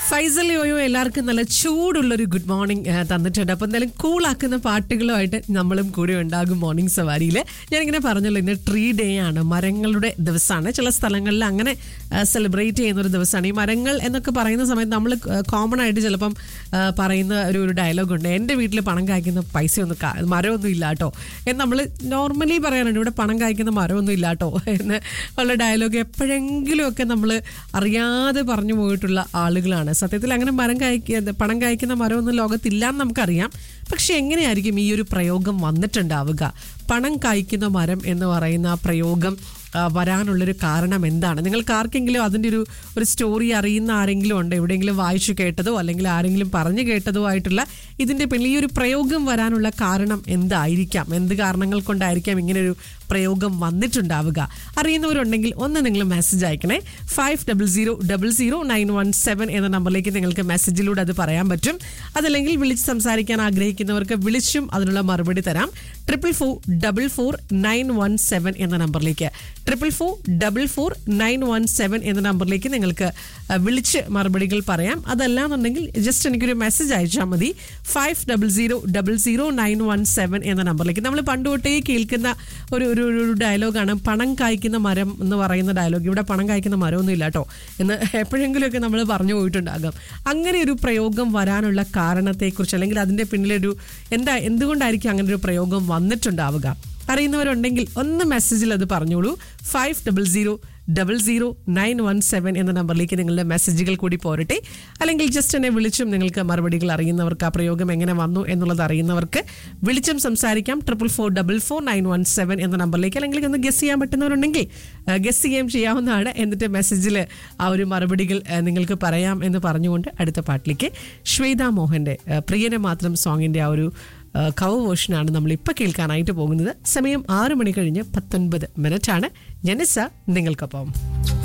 Faisal yo-yo എല്ലാവർക്കും നല്ല ചൂടുള്ളൊരു good morning ഏഹ്, തന്നിട്ടുണ്ട് അപ്പം എന്തായാലും കൂളാക്കുന്ന പാട്ടുകളുമായിട്ട് നമ്മളും കൂടി ഉണ്ടാകും മോർണിംഗ് സവാരിയിൽ ഞാനിങ്ങനെ പറഞ്ഞല്ലോ ഇന്ന് ട്രീ ഡേ ആണ് മരങ്ങളുടെ ദിവസമാണ് ചില സ്ഥലങ്ങളിൽ അങ്ങനെ സെലിബ്രേറ്റ് ചെയ്യുന്ന ഒരു ദിവസമാണ് ഈ മരങ്ങൾ എന്നൊക്കെ പറയുന്ന സമയത്ത് നമ്മൾ കോമൺ ആയിട്ട് ചിലപ്പം ആ, പറയുന്ന ഒരു ഒരു ഡയലോഗ് ഉണ്ട് എൻ്റെ വീട്ടിൽ പണം കായ്ക്കുന്ന പൈസയൊന്നും കാ- മരമൊന്നും ഇല്ല കേട്ടോ എന്ന് നമ്മൾ നോർമലി പറയാറുണ്ട് ഇവിടെ പണം കായ്ക്കുന്ന മരമൊന്നും ഇല്ല കേട്ടോ എന്ന് ഉള്ള ഡയലോഗ് എപ്പോഴെങ്കിലും ഒക്കെ നമ്മൾ അറിയാതെ പറഞ്ഞു പോയിട്ടുള്ള ആളുകളാണ് സത്യത്തിൽ അങ്ങനെ മരം കായ്ക്ക പണം കായ്ക്കുന്ന മരമൊന്നും ലോകത്തില്ല എന്ന് നമുക്കറിയാം പക്ഷെ എങ്ങനെയായിരിക്കും ഈ ഒരു പ്രയോഗം വന്നിട്ടുണ്ടാവുക പണം കായ്ക്കുന്ന മരം എന്ന് പറയുന്ന ആ പ്രയോഗം ആ, വരാനുള്ളൊരു കാരണം എന്താണ് നിങ്ങൾക്ക് ആർക്കെങ്കിലും അതിൻ്റെ ഒരു ഒരു സ്റ്റോറി അറിയുന്ന ആരെങ്കിലും ഉണ്ട് എവിടെയെങ്കിലും വായിച്ചു കേട്ടതോ അല്ലെങ്കിൽ ആരെങ്കിലും പറഞ്ഞു കേട്ടതോ ആയിട്ടുള്ള ഇതിൻ്റെ പിന്നിൽ ഈ ഒരു പ്രയോഗം വരാനുള്ള കാരണം എന്തായിരിക്കാം എന്ത് കാരണങ്ങൾ കൊണ്ടായിരിക്കാം ഇങ്ങനെ ഒരു പ്രയോഗം വന്നിട്ടുണ്ടാവുക അറിയുന്നവരുണ്ടെങ്കിൽ ഒന്ന് നിങ്ങൾ മെസ്സേജ് അയക്കണേ five double zero double zero nine one seven എന്ന നമ്പറിലേക്ക് നിങ്ങൾക്ക് മെസ്സേജിലൂടെ അത് പറയാൻ പറ്റും അതല്ലെങ്കിൽ വിളിച്ച് സംസാരിക്കാൻ ആഗ്രഹിക്കുന്നവർക്ക് വിളിച്ചും അതിനുള്ള മറുപടി തരാം triple four double four nine one seven എന്ന നമ്പറിലേക്ക് triple four double four nine one seven എന്ന നമ്പറിലേക്ക് നിങ്ങൾക്ക് ആ, വിളിച്ച് മറുപടികൾ പറയാം അതല്ലാന്നുണ്ടെങ്കിൽ ജസ്റ്റ് എനിക്കൊരു മെസ്സേജ് അയച്ചാൽ മതി five double zero double zero nine one seven എന്ന നമ്പറിലേക്ക് നമ്മൾ പണ്ട് തൊട്ടേ കേൾക്കുന്ന ഒരു ഒരു ഒരു ഡയലോഗാണ് പണം കായ്ക്കുന്ന മരം എന്ന് പറയുന്ന ഡയലോഗ് ഇവിടെ പണം കായ്ക്കുന്ന മരമൊന്നും ഇല്ല കേട്ടോ എന്ന് എപ്പോഴെങ്കിലുമൊക്കെ നമ്മൾ പറഞ്ഞു പോയിട്ടുണ്ടാകാം അങ്ങനെ ഒരു പ്രയോഗം വരാനുള്ള കാരണത്തെക്കുറിച്ച് അല്ലെങ്കിൽ അതിൻ്റെ പിന്നിലൊരു എന്താ എന്തുകൊണ്ടായിരിക്കും അങ്ങനെ ഒരു പ്രയോഗം വന്നിട്ടുണ്ടാവുക അറിയുന്നവരുണ്ടെങ്കിൽ ഒന്ന് മെസ്സേജിൽ അത് പറഞ്ഞോളൂ five double zero double zero nine one seven എന്ന നമ്പറിലേക്ക് നിങ്ങളുടെ മെസ്സേജുകൾ കൂടി പോരട്ടെ അല്ലെങ്കിൽ ജസ്റ്റ് എന്നെ വിളിച്ചും നിങ്ങൾക്ക് മറുപടികൾ അറിയുന്നവർക്ക് ആ പ്രയോഗം എങ്ങനെ വന്നു എന്നുള്ളത് അറിയുന്നവർക്ക് വിളിച്ചും സംസാരിക്കാം triple four double four nine one seven എന്ന നമ്പറിലേക്ക് അല്ലെങ്കിൽ ഒന്ന് ഗസ് ചെയ്യാൻ പറ്റുന്നവരുണ്ടെങ്കിൽ ഗസ് ചെയ്യുകയും ചെയ്യാവുന്നതാണ് എന്നിട്ട് മെസ്സേജിൽ ആ ഒരു മറുപടികൾ ആ, നിങ്ങൾക്ക് പറയാം എന്ന് പറഞ്ഞുകൊണ്ട് അടുത്ത പാട്ടിലേക്ക് ശ്വേത മോഹൻ്റെ ആ, പ്രിയനെ മാത്രം സോങ്ങിൻ്റെ ആ ഒരു കവർ വേർഷനാണ് നമ്മൾ ഇപ്പം കേൾക്കാനായിട്ട് പോകുന്നത് സമയം ആറ് മണി കഴിഞ്ഞ് പത്തൊൻപത് മിനിറ്റാണ് ജനസ നിങ്ങൾക്കൊപ്പം